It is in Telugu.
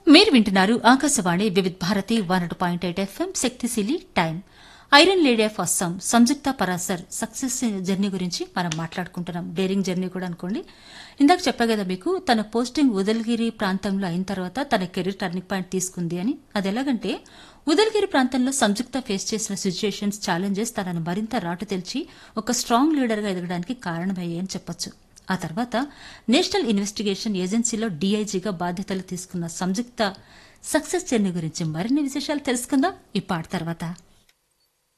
మీరు వింటున్నారు Akashvani Vividh Bharati one point eight FM శక్తిశీలి time iron lady of Assam Samyukta Parasar success journey గురించి మనం మాట్లాడుకుంటున్నాం డేరింగ్ జర్నీ కూడా అనుకోండి ఇందాక చెప్పా కదా మీకు తన పోస్టింగ్ ఉదల్గిరి ప్రాంతంలో అయిన తర్వాత తన కెరీర్ టర్నింగ్ పాయింట్ తీసుకుంది అని అది ఎలాగంటే ఉదల్గిరి ప్రాంతంలో సంయుక్త ఫేస్ చేసిన సిచ్యుయేషన్స్ ఛాలెంజెస్ తనను మరింత రాటు తెల్చి ఒక స్ట్రాంగ్ లీడర్గా ఎదగడానికి కారణమయ్యాయని చెప్పొచ్చు ఆ తర్వాత నేషనల్ ఇన్వెస్టిగేషన్ ఏజెన్సీలో డీఐజీగా బాధ్యతలు తీసుకున్న సంయుక్త సక్సెస్ జర్నీ గురించి మరిన్ని విశేషాలు తెలుసుకుందాం ఈ పాట తర్వాత